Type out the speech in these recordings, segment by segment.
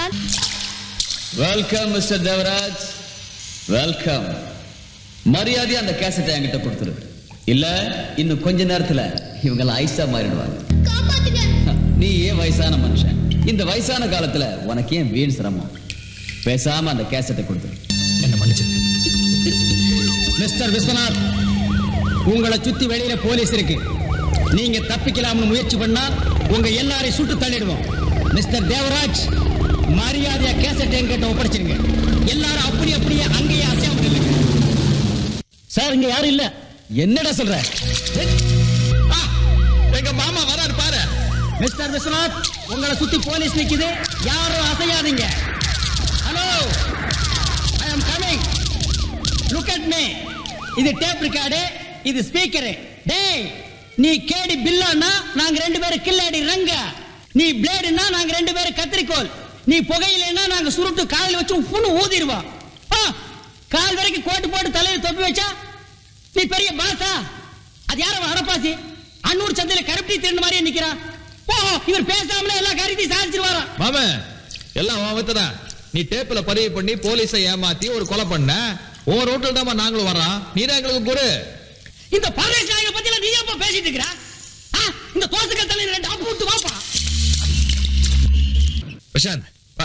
Sir welcome mister Devaraj welcome மரியாதையா அந்த கேசட்டை என்கிட்ட கொடுத்துரு இல்ல இன்னும் கொஞ்ச நேரத்துல இவங்க ஐஸா மாறிடுவாங்க காப்பாத்துங்க நீ ஏன் வயசான மனுஷன் இந்த வயசான காலத்துல உனக்கு ஏன் வீண் சிரமம் பேசாம அந்த கேசட்டை கொடுத்துரு என்ன மன்னிச்சிருங்க மிஸ்டர் விஸ்வநாத் உங்களை சுத்தி வெளியில போலீஸ் இருக்கு நீங்க தப்பிக்கலாம்னு முயற்சி பண்ணா உங்க எல்லாரையும் சுட்டு தள்ளிடுவோம் மிஸ்டர் தேவராஜ் மரியாதையா கேசட் என்கிட்ட ஒப்படைச்சிருங்க எல்லாரும் அப்படி அப்படியே அங்கேயே அசையாம நில்லுங்க சார் இங்க யாரும் இல்ல என்னடா சொல்ற எங்க மாமா வராரு பாரு மிஸ்டர் விஸ்வநாத் உங்களை சுத்தி போலீஸ் நிக்குது யாரும் அசையாதீங்க hello I am coming look at me இது டேப் ரெக்கார்டு இது ஸ்பீக்கரு டேய் நீ கேடி பில்லானா நாங்க ரெண்டு பேரும் கில்லாடி ரங்க நீ பிளேடுனா நாங்க ரெண்டு பேரும் கத்திரிக்கோல் நீ புகையிலன்னா நாங்க சுருட்டு காலில் வச்சு உப்புன்னு ஊதிடுவோம் ஆ, கால் வரைக்கும் கோட்டு போட்டு தலையில தொப்பி வச்சா நீ பெரிய பாசா அது யாரும் அடப்பாசி அன்னூர் சந்தையில கருப்பி திருந்த மாதிரியே நிக்கிறான் ஓ இவர் பேசாமலே எல்லா காரியத்தையும் சாதிச்சிருவாராம் மாமா எல்லாம் அவத்ததான் நீ டேப்ல பதிவு பண்ணி போலீஸை ஏமாத்தி ஒரு கொலை பண்ண ஓ ரோட்டில் தான் நாங்களும் வர்றோம் நீ தான் எங்களுக்கு குரு இந்த பரதேஷ் நாயகனை பத்தி எல்லாம் நீ ஏப்பா பேசிட்டு இருக்கிற ஆ, இந்த தோசைக்கல் தலையில ரெண்டு அப்பு விட்டு வாப்பா பிரசாந்த் வா.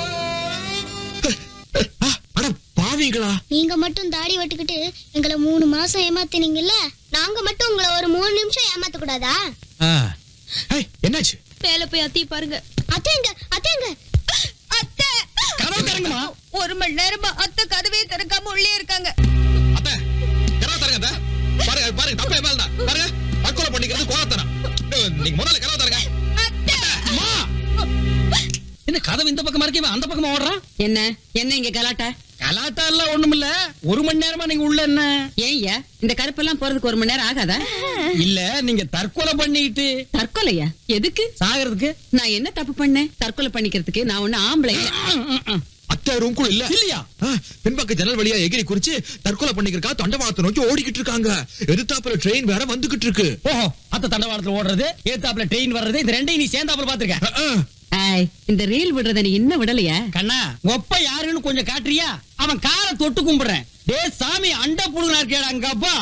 ஆ, அட பாவிங்களா நீங்க மட்டும் தாடி வெட்டுக்கிட்டு எங்களை மூணு மாசம் ஏமாத்தினீங்கல்ல நாங்க மட்டும் உங்களை ஒரு மூணு நிமிஷம் ஏமாத்த கூடாதா ஆ. ஏய், என்னாச்சு மேல போய் அத்தி பாருங்க அத்தைங்க அத்தைங்க அத்தை கதவு திறங்குமா ஒரு மணி நேரமா அத்தை கதவே திறக்காம உள்ளே இருக்காங்க அத்தை கரவா தரங்க அத்தை. பாருங்க பாருங்க தப்பே மேல பாருங்க தற்கொலை பண்ணிக்கிறது கோலத்தனம் நீங்க முதல்ல கரவா தரங்க அத்தை அம்மா என்ன கதவு இந்த பக்கம் இருக்கவே அந்த பக்கமா ஓடுறான் என்ன என்ன இங்க கலாட்டா கலாட்டா எல்லாம் ஒண்ணும் இல்ல ஒரு மணி நேரமா நீங்க உள்ள என்ன ஏய்யா இந்த கருப்பெல்லாம் போறதுக்கு ஒரு மணி நேரம் ஆகாதா இல்ல நீங்க தற்கொலை பண்ணிக்கிட்டு தற்கொலையா எதுக்கு சாகிறதுக்கு நான் என்ன தப்பு பண்ணேன் தற்கொலை பண்ணிக்கிறதுக்கு நான் ஒண்ணு ஆம்பளை இல்ல. அத்தை ரூம்குள்ள இல்ல இல்லையா ஆ, பின்பக்க ஜன்னல் வழியா எகிரி குறிச்சு தற்கொலை பண்ணிக்கிறக்கா தண்டவாளத்தை நோக்கி ஓடிக்கிட்டு இருக்காங்க எதிர்த்தாப்புல ட்ரெயின் வேற வந்துகிட்டு இருக்கு ஓஹோ அத்த தண்டவாளத்துல ஓடுறது ஏத்தாப்புல ட்ரெயின் வர்றது இந்த ரெண்டையும் நீ சேர்ந்தாப்புல பாத்துருக்க ஆ, ஆ. ஆய் இந்த ரீல் விடுறத நீ இன்னும் விடலையா கண்ணா ஒப்ப யாருன்னு கொஞ்சம் காட்டுறியா அவன் காரை தொட்டு கும்பிடுறேன் டே சாமி அண்ட புடுங்கனா இருக்கேடா அங்க அப்பா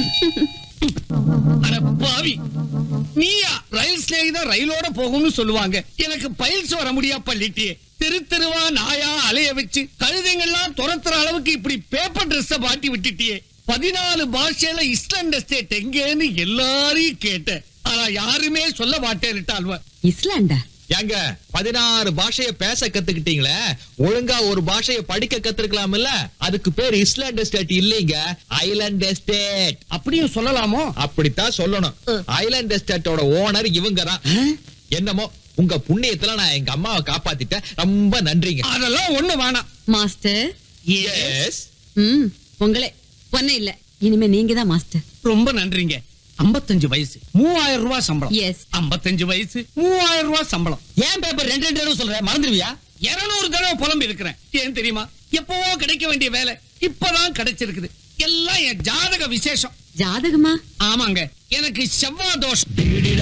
அட பாவி நீயா ரயில் ஸ்நேகிதா ரயிலோட போகும்னு சொல்லுவாங்க எனக்கு பயில்ஸ் வர முடியா பள்ளிட்டியே தெரு தெருவா நாயா அலைய வச்சு கழுதைங்கெல்லாம் துரத்துற அளவுக்கு இப்படி பேப்பர் ட்ரெஸ் மாட்டி விட்டுட்டியே பதினாலு பாஷையில இஸ்லாண்ட் எஸ்டேட் எங்கேன்னு எல்லாரையும் கேட்டேன் ஆனா யாருமே சொல்ல மாட்டேன்னுட்டாள்வ இஸ்லாண்டா ஏங்க பதினாறு பாஷைய பேச கத்துக்கிட்டீங்களே ஒழுங்கா ஒரு பாஷைய படிக்க கத்துருக்கலாம்ல அதுக்கு பேர் இஸ்லாண்ட் எஸ்டேட் இல்லீங்க ஐலாண்ட் எஸ்டேட் அப்படியும் சொல்லலாமோ அப்படித்தான் சொல்லணும் ஐலாண்ட் எஸ்டேட்டோட ஓனர் இவங்க தான் என்னமோ உங்க புண்ணியத்துல நான் எங்க அம்மாவை காப்பாத்திட்டேன் ரொம்ப நன்றிங்க அதெல்லாம் ஒண்ணு வேணாம் மாஸ்டர் எஸ் ம் உங்களே ஒன்னும் இல்ல இனிமே நீங்க தான் மாஸ்டர் ரொம்ப நன்றிங்க 55 வயசு மூவாயிரம் ரூபாய் சம்பளம் Yes. 55 வயசு மூவாயிரம் ரூபாய் சம்பளம் ஏன் பேப்பர் ரெண்டு ரெண்டு தடவை சொல்ற மறந்துடுவியா இருநூறு தடவை புலம்பி இருக்கிறேன் ஏன் தெரியுமா எப்பவோ கிடைக்க வேண்டிய வேலை இப்பதான் கிடைச்சிருக்குது எல்லாம் என் ஜாதக விசேஷம் ஜாதகமா ஆமாங்க எனக்கு செவ்வாய் தோஷம்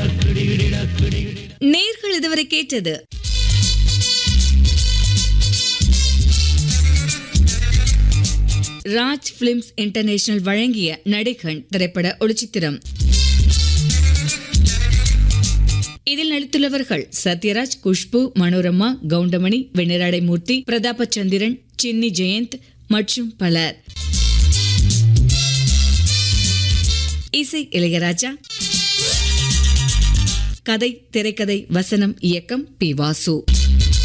நேர்கள் இதுவரை கேட்டது ராஜ் பிலிம்ஸ் இன்டர்நேஷனல் வழங்கிய நடிகன் திரைப்பட ஒளிச்சித்திரம் இதில் நடித்துள்ளவர்கள் சத்யராஜ் குஷ்பு மனோரமா கவுண்டமணி வெண்ணிராடை மூர்த்தி பிரதாபச்சந்திரன் சின்னி ஜெயந்த் மற்றும் பலர் இசை இளையராஜா கதை திரைக்கதை வசனம் இயக்கம் பி வாசு